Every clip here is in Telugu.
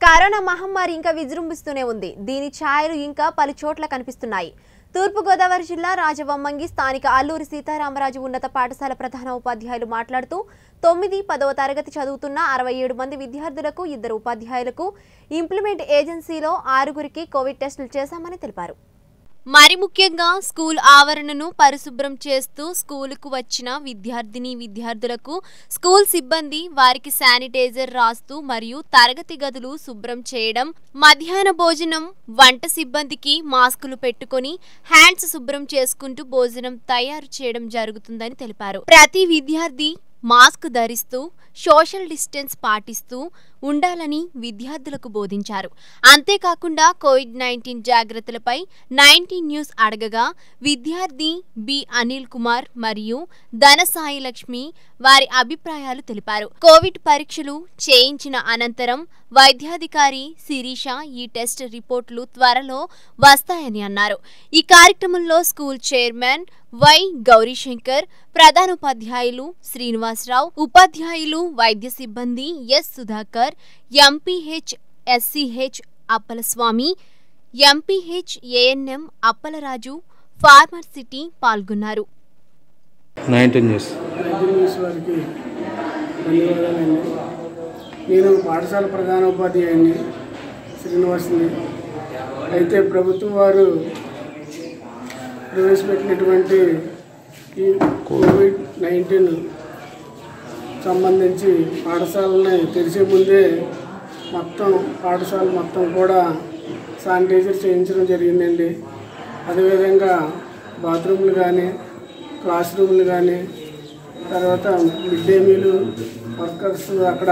కరోనా మహమ్మారి ఇంకా విజృంభిస్తూనే ఉంది దీని ఛాయలు ఇంకా పలు చోట్ల కనిపిస్తున్నాయి తూర్పుగోదావరి జిల్లా రాజవమ్మంగి స్థానిక అల్లూరి సీతారామరాజు ఉన్నత పాఠశాల ప్రధాన ఉపాధ్యాయులు మాట్లాడుతూ తొమ్మిది పదవ తరగతి చదువుతున్న అరవై ఏడు మంది విద్యార్థులకు ఇద్దరు ఉపాధ్యాయులకు ఇంప్లిమెంట్ ఏజెన్సీలో ఆరుగురికి కోవిడ్ టెస్టులు చేశామని తెలిపారు మరి ముఖ్యంగా స్కూల్ ఆవరణను పరిశుభ్రం చేస్తూ స్కూలుకు వచ్చిన విద్యార్థిని విద్యార్థులకు స్కూల్ సిబ్బంది వారికి శానిటైజర్ రాస్తూ మరియు తరగతి గదులు శుభ్రం చేయడం మధ్యాహ్న భోజనం వంట సిబ్బందికి మాస్కులు పెట్టుకొని హ్యాండ్స్ శుభ్రం చేసుకుంటూ భోజనం తయారు చేయడం జరుగుతుందని తెలిపారు ప్రతి విద్యార్థి మాస్క్ ధరిస్తూ సోషల్ డిస్టెన్స్ పాటిస్తూ ఉండాలని విద్యార్థులకు బోధించారు అంతేకాకుండా కోవిడ్ నైన్టీన్ జాగ్రత్తలపై నైన్టీన్ న్యూస్ అడగగా విద్యార్థి బి అనిల్ కుమార్ మరియు ధనసాయి లక్ష్మి వారి అభిప్రాయాలు తెలిపారు కోవిడ్ పరీక్షలు చేయించిన అనంతరం వైద్యాధికారి శిరీష ఈ టెస్ట్ రిపోర్టులు త్వరలో వస్తాయని అన్నారు ఈ కార్యక్రమంలో స్కూల్ చైర్మన్ వై గౌరీశంకర్ ప్రధానోపాధ్యాయులు శ్రీనివాసరావు ఉపాధ్యాయులు వైద్య సిబ్బంది S Sudhakar MPH SCH Appalaswamy MPH ANM Appalaraju pharmacist పాల్గొన్నారు నైన్టీన్ ఇయర్స్ వైద్య న్యూస్ వారికి ధన్యవాదాలండి నేను పాఠశాల ప్రధానోపాధ్యాయుని శ్రీనివాసుని అయితే ప్రభుత్వం వారు ప్రవేశపెట్టినటువంటి ఈ కోవిడ్ నైన్టీన్ సంబంధించి పాఠశాలని తెరిచే ముందే మొత్తం పాఠశాల మొత్తం కూడా శానిటైజర్ చేయించడం జరిగిందండి అదేవిధంగా బాత్రూమ్లు కానీ క్లాస్ రూమ్లు కానీ తర్వాత మిడ్ డే మీల్ వర్కర్స్ అక్కడ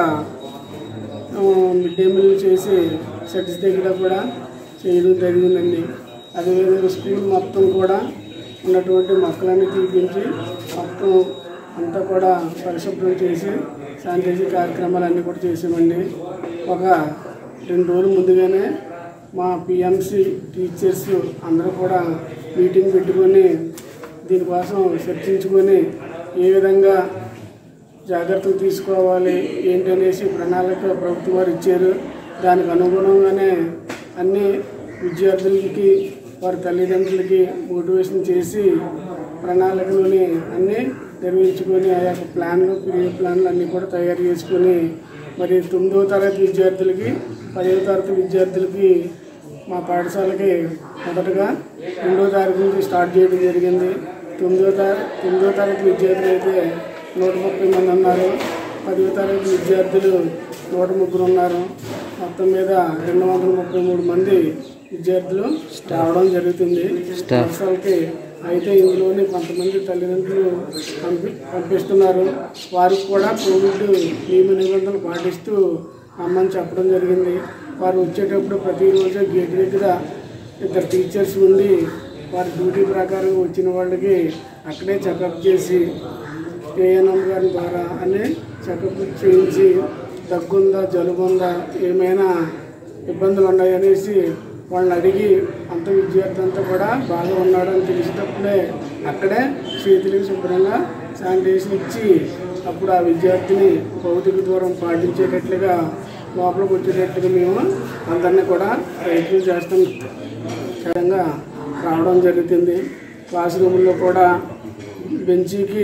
ఆ, మిడ్ డే మీల్ చేసి సెట్స్ దగ్గర కూడా చేయడం జరిగిందండి అదేవిధంగా స్కూల్ మొత్తం కూడా ఉన్నటువంటి మొక్కలన్నీ తీపించి మొత్తం అంతా కూడా పరిశుభ్రం చేసి శానిటైజర్ కార్యక్రమాలన్నీ కూడా చేసామండి ఒక రెండు రోజుల ముందుగానే మా పిఎంసి టీచర్స్ అందరూ కూడా మీటింగ్ పెట్టుకొని దీనికోసం చర్చించుకొని ఏ విధంగా జాగ్రత్తలు తీసుకోవాలి ఏంటనేసి ప్రణాళిక ప్రభుత్వం వారు ఇచ్చారు దానికి అనుగుణంగానే అన్ని విద్యార్థులకి వారి తల్లిదండ్రులకి మోటివేషన్ చేసి ప్రణాళికలోని అన్నీ నిర్వహించుకొని ఆ యొక్క ప్లాన్లు పీరియడ్ ప్లాన్లు అన్నీ కూడా తయారు చేసుకొని మరి తొమ్మిదవ తరగతి విద్యార్థులకి పదవ తరగతి విద్యార్థులకి మా పాఠశాలకి మొదటగా రెండో తారీఖు నుంచి స్టార్ట్ చేయడం జరిగింది తొమ్మిదో తారీఖు తొమ్మిదో తరగతి విద్యార్థులు అయితే నూట ముప్పై మంది ఉన్నారు పదవ తరగతి విద్యార్థులు నూట ముగ్గురు ఉన్నారు మొత్తం మీద రెండు వందల ముప్పై మూడు మంది విద్యార్థులు రావడం జరుగుతుంది పాఠశాలకి అయితే ఇందులోని కొంతమంది తల్లిదండ్రులు పంపి పంపిస్తున్నారు వారికి కూడా కోవిడ్ నియమ నిబంధనలు పాటిస్తూ అమ్మని చెప్పడం జరిగింది వారు వచ్చేటప్పుడు ప్రతిరోజు గేట్ దగ్గర ఇద్దరు టీచర్స్ ఉండి వారి డ్యూటీ ప్రకారం వచ్చిన వాళ్ళకి అక్కడే చెకప్ చేసి ఏఎన్ఎం గారి ద్వారా అన్నీ చెకప్ చేయించి దగ్గుందా జలుబుందా ఏమైనా ఇబ్బందులు ఉన్నాయనేసి వాళ్ళని అడిగి అంత విద్యార్థి అంతా కూడా బాగా ఉన్నాడని తెలిసేటప్పుడే అక్కడే చేతులకి శుభ్రంగా శానిటైజేషన్ ఇచ్చి అప్పుడు ఆ విద్యార్థిని భౌతిక దూరం పాటించేటట్లుగా లోపలికి వచ్చేటట్టుగా మేము అందరినీ కూడా ప్రయత్నం చేస్తాం విధంగా రావడం జరుగుతుంది క్లాస్ రూముల్లో కూడా బెంచీకి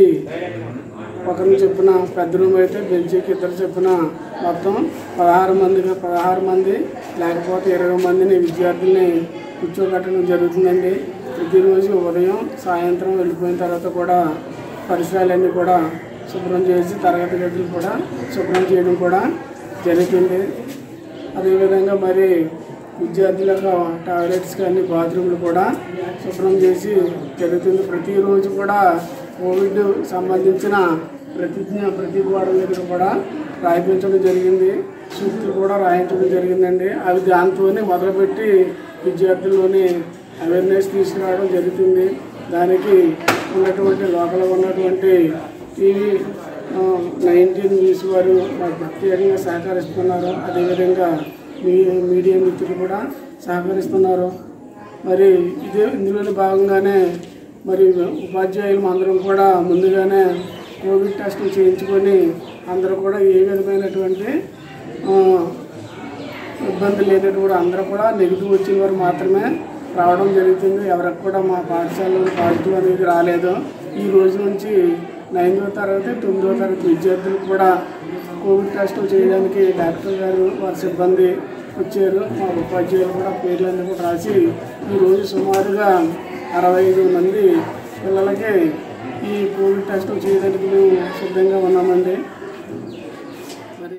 ఒకరిని చొప్పున పెద్ద రూమ్ అయితే బెంచీకి ఇద్దరు చొప్పున మొత్తం పదహారు మందిగా పదహారు మంది లేకపోతే ఇరవై మందిని విద్యార్థుల్ని కూర్చోబెట్టడం జరుగుతుందండి ప్రతిరోజు ఉదయం సాయంత్రం వెళ్ళిపోయిన తర్వాత కూడా పరిసరాలన్నీ కూడా శుభ్రం చేసి తరగతి గదులు కూడా శుభ్రం చేయడం కూడా జరుగుతుంది అదేవిధంగా మరి విద్యార్థుల యొక్క టాయిలెట్స్ కానీ బాత్రూమ్లు కూడా శుభ్రం చేసి జరుగుతుంది ప్రతిరోజు కూడా కోవిడ్ సంబంధించిన ప్రతిజ్ఞ ప్రతి గోడ దగ్గర కూడా రాయించడం జరిగింది సూక్తులు కూడా రాయించడం జరిగిందండి అవి దాంతోనే మొదలుపెట్టి విద్యార్థుల్లోని అవేర్నెస్ తీసుకురావడం జరుగుతుంది దానికి ఉన్నటువంటి లోపల ఉన్నటువంటి టీవీ నైన్టీన్ న్యూస్ వారు మాకు ప్రత్యేకంగా సహకరిస్తున్నారు అదేవిధంగా మీ మీడియా మిత్రులు కూడా సహకరిస్తున్నారు మరి ఇదే ఇందులోని భాగంగానే మరి ఉపాధ్యాయులు అందరం కూడా ముందుగానే కోవిడ్ టెస్టులు చేయించుకొని అందరూ కూడా ఏ విధమైనటువంటి ఆ, ఇబ్బంది లేనట్టు కూడా అందరూ కూడా నెగిటివ్ వచ్చిన వారు మాత్రమే రావడం జరుగుతుంది ఎవరికి కూడా మా పాఠశాలలో పాజిటివ్ అనేది రాలేదు ఈ రోజు నుంచి నైన్దో తరగతి తొమ్మిదో తరగతి విద్యార్థులకు కూడా కోవిడ్ టెస్ట్ చేయడానికి డాక్టర్ గారు వారి సిబ్బంది వచ్చారు మా ఉపాధ్యాయులు కూడా పేర్లన్నీ కూడా రాసి ఈరోజు సుమారుగా అరవై ఐదు మంది పిల్లలకి ఈ కోవిడ్ టెస్ట్ చేయడానికి మేము సిద్ధంగా ఉన్నామండి